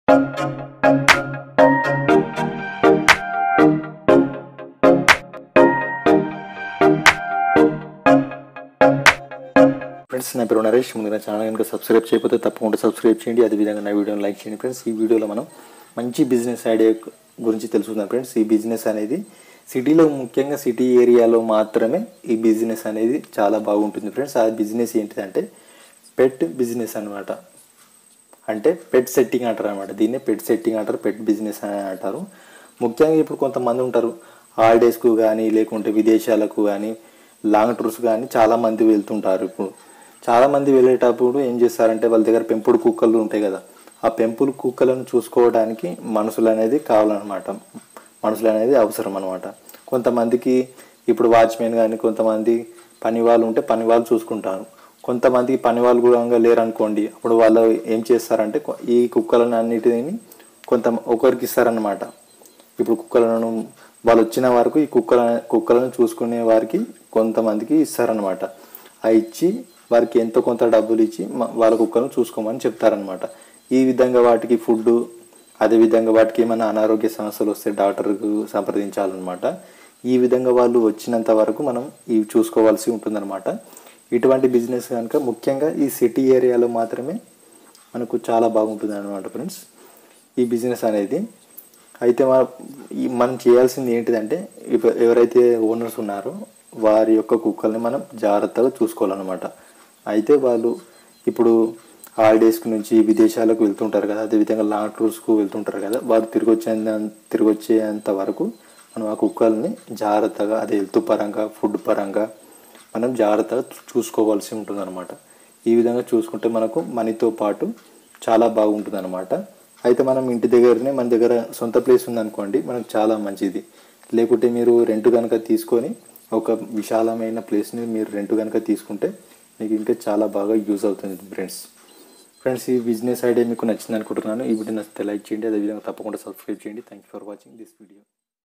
friends నా పేరు నరేష్ ముందుగా ఛానల్ కనుక సబ్స్క్రైబ్ చేయకపోతే తప్పకుండా సబ్స్క్రైబ్ చేయండి అదేవిధంగా నా వీడియోని లైక్ చేయండి ఫ్రెండ్స్ ఈ వీడియోలో మనం మంచి బిజినెస్ ఐడియా గురించి తెలుసుకుందాం ఫ్రెండ్స్ ఈ బిజినెస్ అనేది సిటీలో ముఖ్యంగా సిటీ ఏరియాలో మాత్రమే ఈ బిజినెస్ అనేది చాలా బాగుంటుంది ఫ్రెండ్స్ ఆ బిజినెస్ ఏంటిదంటే పెట్ బిజినెస్ అన్నమాట అంటే పెట్ సెట్టింగ్ అంటారు అనమాట దీన్ని పెట్ సెట్టింగ్ అంటారు పెట్ బిజినెస్ అని అంటారు ముఖ్యంగా ఇప్పుడు కొంతమంది ఉంటారు హాలిడేస్కు కానీ లేకుంటే విదేశాలకు కానీ లాంగ్ టూర్స్ కానీ చాలామంది వెళ్తుంటారు ఇప్పుడు చాలామంది వెళ్ళేటప్పుడు ఏం చేస్తారంటే వాళ్ళ దగ్గర పెంపుడు కుక్కలు ఉంటాయి కదా ఆ పెంపుడు కుక్కలను చూసుకోవడానికి మనుషులు అనేది కావాలన్నమాట మనుషులు అనేది అవసరం అనమాట కొంతమందికి ఇప్పుడు వాచ్మెన్ కానీ కొంతమంది పని వాళ్ళు ఉంటే పని వాళ్ళు చూసుకుంటారు కొంతమందికి పని వాళ్ళు కూడా లేరు అనుకోండి అప్పుడు వాళ్ళు ఏం చేస్తారంటే కొ- ఈ కుక్కలను అన్నిటిని కొంత ఒకరికి ఇస్తారనమాట ఇప్పుడు కుక్కలను వాళ్ళు వచ్చిన వరకు ఈ కుక్కల కుక్కలను చూసుకునే వారికి కొంతమందికి ఇస్తారనమాట ఆ ఇచ్చి వారికి ఎంతో కొంత డబ్బులు ఇచ్చి మ- వాళ్ళ కుక్కలను చూసుకోమని చెప్తారనమాట ఈ విధంగా వాటికి ఫుడ్ అదేవిధంగా వాటికి ఏమైనా అనారోగ్య సమస్యలు వస్తే డాక్టర్కు సంప్రదించాలన్నమాట ఈ విధంగా వాళ్ళు వచ్చినంత వరకు మనం ఇవి చూసుకోవాల్సి ఉంటుందన్నమాట ఇటువంటి బిజినెస్ కనుక ముఖ్యంగా ఈ సిటీ ఏరియాలో మాత్రమే మనకు చాలా బాగుంటుంది అనమాట ఫ్రెండ్స్ ఈ బిజినెస్ అనేది అయితే మన- ఈ మనం చేయాల్సింది ఏంటిదంటే ఇప్ప- ఎవరైతే ఓనర్స్ ఉన్నారో వారి యొక్క కుక్కల్ని మనం జాగ్రత్తగా చూసుకోవాలన్నమాట అయితే వాళ్ళు ఇప్పుడు హాలిడేస్కి నుంచి విదేశాలకు వెళ్తుంటారు కదా అదేవిధంగా లాంగ్ టూర్స్కు వెళ్తుంటారు కదా వారు తిరిగి వచ్చే తిరిగి వచ్చేంత వరకు మనం ఆ కుక్కల్ని జాగ్రత్తగా అదే హెల్త్ పరంగా ఫుడ్ పరంగా మనం జాగ్రత్తగా చూసుకోవాల్సి ఉంటుందన్నమాట ఈ విధంగా చూసుకుంటే మనకు మనీతో పాటు చాలా బాగుంటుంది అనమాట అయితే మనం ఇంటి దగ్గరనే మన దగ్గర సొంత ప్లేస్ ఉందనుకోండి మనకు చాలా మంచిది లేకుంటే మీరు రెంట్ కనుక తీసుకొని ఒక విశాలమైన ప్లేస్ని మీరు రెంట్ కనుక తీసుకుంటే మీకు ఇంకా చాలా బాగా యూజ్ అవుతుంది ఫ్రెండ్స్ ఫ్రెండ్స్ ఈ బిజినెస్ ఐడియా మీకు నచ్చింది అనుకుంటున్నాను ఈ వీడియో నచ్చితే లైక్ చేయండి అదేవిధంగా తప్పకుండా సబ్స్క్రైబ్ చేయండి thank you for watching this video